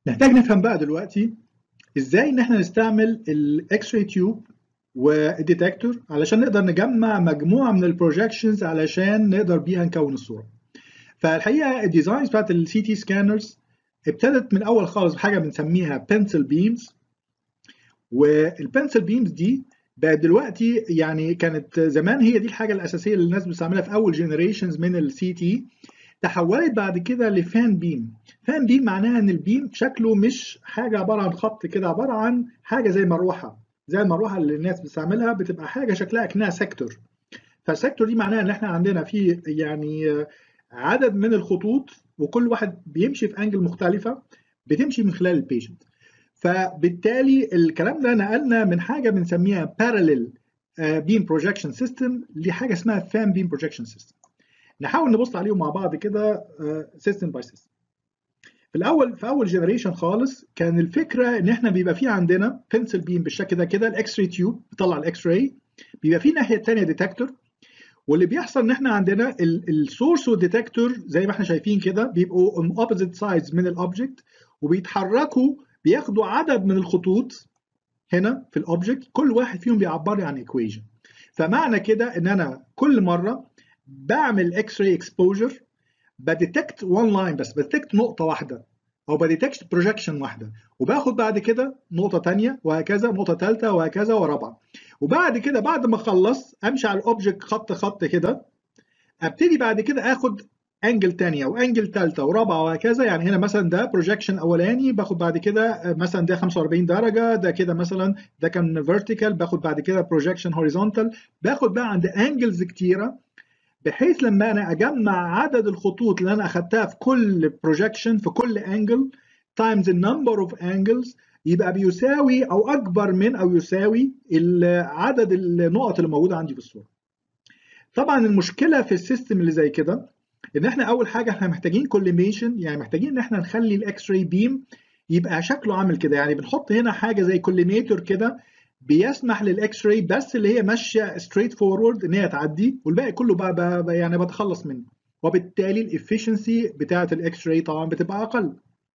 نحتاج نفهم بقى دلوقتي ازاي ان احنا نستعمل الاكس راي تيوب والديتكتور علشان نقدر نجمع مجموعه من البروجكشنز علشان نقدر بيها نكون الصوره فالحقيقه الديزاينز بتاعت السي تي سكانرز ابتدت من الاول خالص بحاجه بنسميها بنسل بيمز والبنسل بيمز دي بقت دلوقتي يعني كانت زمان هي دي الحاجه الاساسيه اللي الناس بتستعملها في اول جنريشنز من السي تي تحولت بعد كده لفان بيم فان بيم معناها ان البيم شكله مش حاجه عباره عن خط كده عباره عن حاجه زي مروحه زي المروحه اللي الناس بتستعملها بتبقى حاجه شكلها اكنها سيكتور فالسيكتور دي معناها ان احنا عندنا في يعني عدد من الخطوط وكل واحد بيمشي في انجل مختلفه بتمشي من خلال البيشنت فبالتالي الكلام ده نقلنا من حاجه بنسميها parallel beam projection system لحاجه اسمها fan beam projection system نحاول نبص عليهم مع بعض كده سيستم باي سيستم في الاول في اول جنريشن خالص كان الفكره ان احنا بيبقى في عندنا بنسل بيم بالشكل ده كده الاكس راي تيوب بيطلع الاكس راي بيبقى في الناحيه الثانيه ديتكتور واللي بيحصل ان احنا عندنا السورس والديتكتور زي ما احنا شايفين كده بيبقوا اون اوبوزيت سايدز من الاوبجكت وبيتحركوا بياخدوا عدد من الخطوط هنا في الاوبجكت كل واحد فيهم بيعبر لي عن ايكويجن فمعنى كده ان انا كل مره بعمل اكس راي اكسبوجر بديتكت وان لاين بس بديتكت نقطه واحده او بديتكت بروجكشن واحده وباخد بعد كده نقطه ثانيه وهكذا نقطه ثالثه وهكذا ورابعه وبعد كده بعد ما اخلص امشي على الاوبجكت خط خط كده ابتدي بعد كده اخد انجل ثانيه وانجل ثالثه ورابعه وهكذا يعني هنا مثلا ده بروجكشن اولاني باخد بعد كده مثلا ده 45 درجه ده كده مثلا ده كان فيرتيكال باخد بعد كده بروجكشن هوريزونتال باخد بقى عند انجلز كتيره بحيث لما انا اجمع عدد الخطوط اللي انا اخدتها في كل بروجكشن في كل انجل تايمز النمبر اوف انجلز يبقى بيساوي او اكبر من او يساوي عدد النقط اللي موجوده عندي في الصوره. طبعا المشكله في السيستم اللي زي كده ان احنا اول حاجه احنا محتاجين كوليميشن يعني محتاجين ان احنا نخلي الاكس راي بيم يبقى شكله عامل كده يعني بنحط هنا حاجه زي كوليميتور كده بيسمح للاكس راي بس اللي هي ماشيه ستريت فورورد ان هي تعدي والباقي كله بقى, بقى, بقى يعني بتخلص منه وبالتالي الافشنسي بتاعه الاكس راي طبعا بتبقى اقل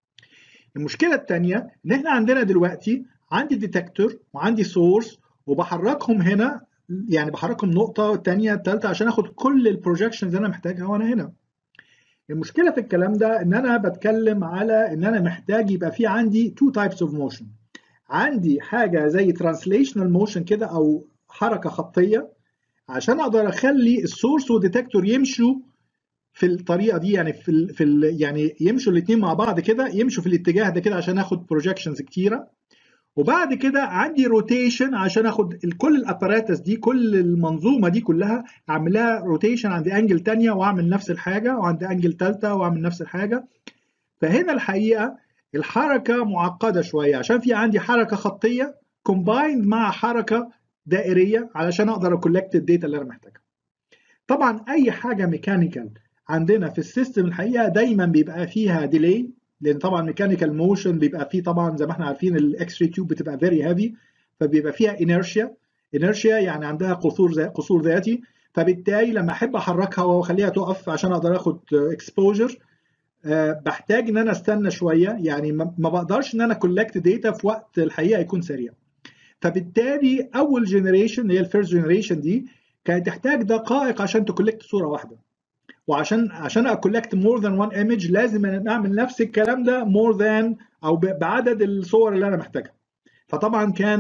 المشكله الثانيه ان احنا عندنا دلوقتي عندي ديتكتور وعندي سورس وبحركهم هنا يعني بحركهم نقطه الثانيه الثالثه عشان اخد كل البروجكشنز اللي انا محتاجها وانا هنا المشكله في الكلام ده ان انا بتكلم على ان انا محتاج يبقى في عندي تو تايبس اوف موشن عندي حاجه زي ترانسليشنال موشن كده او حركه خطيه عشان اقدر اخلي السورس والديتكتور يمشوا في الطريقه دي يعني في ال في ال يعني يمشوا الاثنين مع بعض كده يمشوا في الاتجاه ده كده عشان اخد بروجكشنز كتيره وبعد كده عندي روتيشن عشان اخد كل الاباراتس دي كل المنظومه دي كلها اعملها روتيشن عند انجل ثانيه واعمل نفس الحاجه وعند انجل ثالثه واعمل نفس الحاجه فهنا الحقيقه الحركه معقده شويه عشان في عندي حركه خطيه كومبايند مع حركه دائريه علشان اقدر اكولكت الداتا اللي انا محتاجها طبعا اي حاجه ميكانيكال عندنا في السيستم الحقيقه دايما بيبقى فيها ديلي لان طبعا ميكانيكال موشن بيبقى فيه طبعا زي ما احنا عارفين الاكس راي تيوب بتبقى فيري هيفي فبيبقى فيها انيرشيا انيرشيا يعني عندها قصور زي قصور ذاتي فبالتالي لما احب احركها واخليها تقف عشان اقدر اخد اكسبوجر أه بحتاج ان انا استنى شويه يعني ما بقدرش ان انا كولكت داتا في وقت الحقيقه يكون سريع فبالتالي اول جنريشن اللي هي الفيرست جنريشن دي كانت تحتاج دقائق عشان تكولكت صوره واحده وعشان عشان اكولكت مور ذان وان ايمج لازم اعمل نفس الكلام ده مور ذان او بعدد الصور اللي انا محتاجها فطبعا كان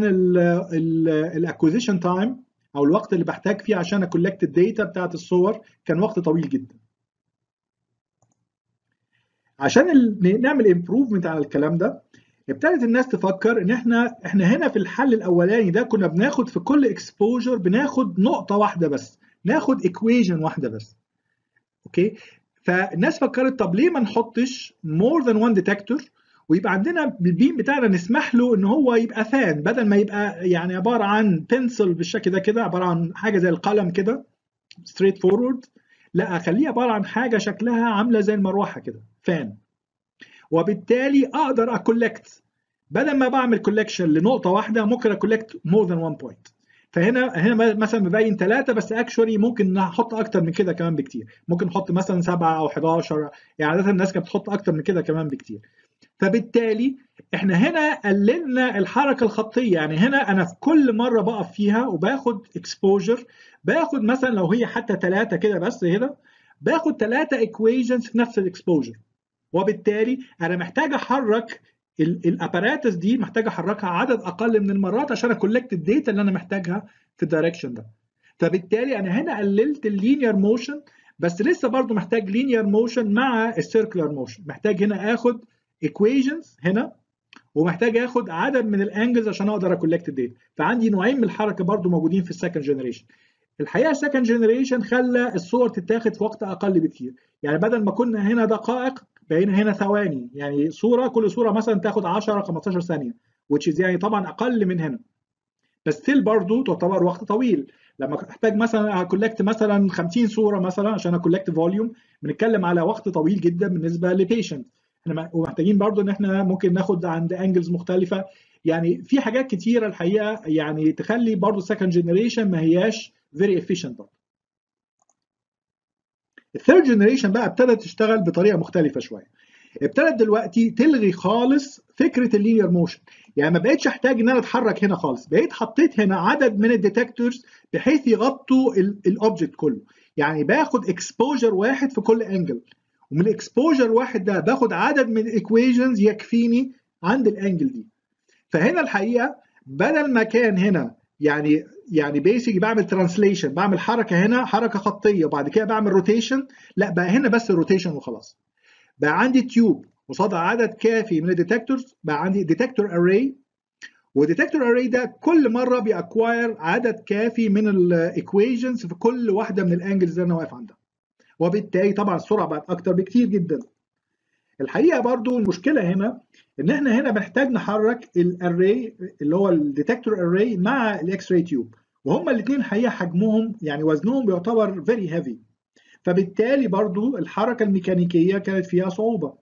الاكوزيشن تايم او الوقت اللي بحتاج فيه عشان اكولكت الداتا بتاعت الصور كان وقت طويل جدا عشان نعمل امبروفمنت على الكلام ده ابتدت الناس تفكر ان احنا احنا هنا في الحل الاولاني ده كنا بناخد في كل اكسبوجر بناخد نقطه واحده بس ناخد ايكويجن واحده بس اوكي فالناس فكرت طب ليه ما نحطش مور ذان وان ديتكتور ويبقى عندنا البيم بتاعنا نسمح له ان هو يبقى فان بدل ما يبقى يعني عباره عن بنسل بالشكل ده كده عباره عن حاجه زي القلم كده ستريت فورورد لا اخليه عباره عن حاجه شكلها عامله زي المروحه كده فان وبالتالي اقدر اكولكت بدل ما بعمل كولكشن لنقطه واحده ممكن اكولكت مور ذان وان بوينت فهنا هنا مثلا مبين ثلاثة بس اكشولي ممكن نحط اكتر من كده كمان بكتير ممكن نحط مثلا سبعة او 11 يعني عادة الناس كانت بتحط اكتر من كده كمان بكتير فبالتالي احنا هنا قللنا الحركه الخطيه يعني هنا انا في كل مره بقف فيها وباخد اكسبوجر باخد مثلا لو هي حتى ثلاثه كده بس هنا باخد ثلاثه ايكويشنز في نفس الاكسبوجر وبالتالي انا محتاج احرك الاباراتس دي محتاج احركها عدد اقل من المرات عشان اكولكت الداتا اللي انا محتاجها في الدايركشن ده فبالتالي انا هنا قللت اللينير موشن بس لسه برضو محتاج لينير موشن مع السيركلر موشن محتاج هنا اخد ايكويشنز هنا ومحتاج اخد عدد من الانجلز عشان اقدر اكولكت الداتا فعندي نوعين من الحركه برضو موجودين في السكند جنريشن الحقيقه السكند جنريشن خلى الصور تتاخد في وقت اقل بكتير يعني بدل ما كنا هنا دقائق بقينا هنا ثواني يعني صوره كل صوره مثلا تاخد 10 15 ثانيه which is يعني طبعا اقل من هنا بس ستيل برضو تعتبر وقت طويل لما احتاج مثلا اكولكت مثلا 50 صوره مثلا عشان اكولكت فوليوم بنتكلم على وقت طويل جدا بالنسبه لبيشنت احنا ومحتاجين برضو ان احنا ممكن ناخد عند انجلز مختلفه يعني في حاجات كتيره الحقيقه يعني تخلي برضو السكند جنريشن ما هياش فيري efficient برضو الثيرد جنريشن بقى ابتدت تشتغل بطريقه مختلفه شويه ابتدت دلوقتي تلغي خالص فكره اللينير موشن يعني ما بقتش احتاج ان انا اتحرك هنا خالص بقيت حطيت هنا عدد من الديتكتورز بحيث يغطوا الاوبجكت كله يعني باخد اكسبوجر واحد في كل انجل ومن الاكسبوجر واحد ده باخد عدد من الايكويشنز يكفيني عند الانجل دي فهنا الحقيقه بدل ما كان هنا يعني يعني بيسك بعمل ترانسليشن بعمل حركه هنا حركه خطيه وبعد كده بعمل روتيشن لا بقى هنا بس الروتيشن وخلاص بقى عندي تيوب قصادها عدد كافي من الديتكتورز بقى عندي ديتكتور اري والديتكتور اري ده كل مره بيأكواير عدد كافي من الايكويشنز في كل واحده من الانجلز اللي انا واقف عندها وبالتالي طبعا السرعه بقت اكتر بكتير جدا الحقيقه برضو المشكله هنا ان احنا هنا بنحتاج نحرك الاري اللي هو الديتكتور اري مع الاكس راي تيوب وهما الاثنين الحقيقه حجمهم يعني وزنهم بيعتبر فيري هيفي فبالتالي برضو الحركه الميكانيكيه كانت فيها صعوبه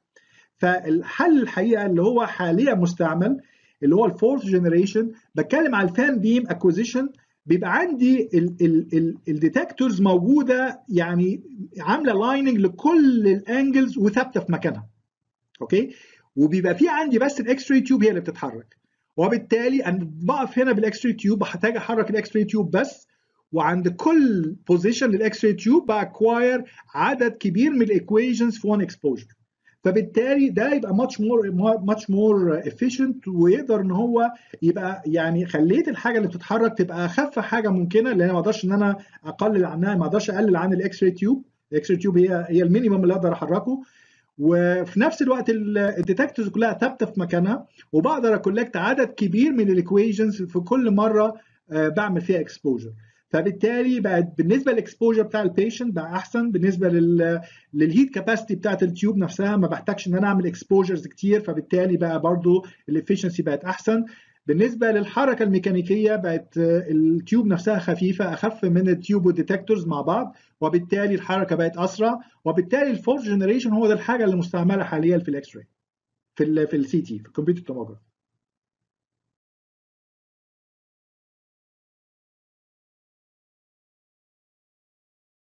فالحل الحقيقه اللي هو حاليا مستعمل اللي هو الفورث جنريشن بتكلم على الفان بيم اكوزيشن بيبقى عندي الديتكتورز موجوده يعني عامله لايننج لكل الانجلز وثابته في مكانها اوكي وبيبقى في عندي بس الاكس راي تيوب هي اللي بتتحرك وبالتالي انا بقف هنا بالاكس راي تيوب بحتاج احرك الاكس راي تيوب بس وعند كل بوزيشن للاكس راي تيوب باكواير عدد كبير من الايكويشنز في وان اكسبوجر فبالتالي ده يبقى ماتش مور ماتش مور افيشنت ويقدر ان هو يبقى يعني خليت الحاجه اللي بتتحرك تبقى اخف حاجه ممكنه لان ما اقدرش ان انا اقلل عنها ما اقدرش اقلل عن الاكس راي تيوب الاكس راي تيوب هي هي المينيمم اللي اقدر احركه وفي نفس الوقت الديتكتورز كلها ثابته في مكانها وبقدر اكولكت عدد كبير من الايكويشنز في كل مره بعمل فيها اكسبوجر فبالتالي بقت بالنسبه للاكسبوجر بتاع البيشنت بقى احسن بالنسبه لل للهيت كاباسيتي بتاعت التيوب نفسها ما بحتاجش ان انا اعمل اكسبوجرز كتير فبالتالي بقى برضو الافشنسي بقت احسن بالنسبه للحركه الميكانيكيه بقت التيوب نفسها خفيفه اخف من التيوب والديتكتورز مع بعض وبالتالي الحركه بقت اسرع وبالتالي الفورث جنريشن هو ده الحاجه اللي مستعمله حاليا في الاكس راي في ال في السي تي في الكمبيوتر توموجرافي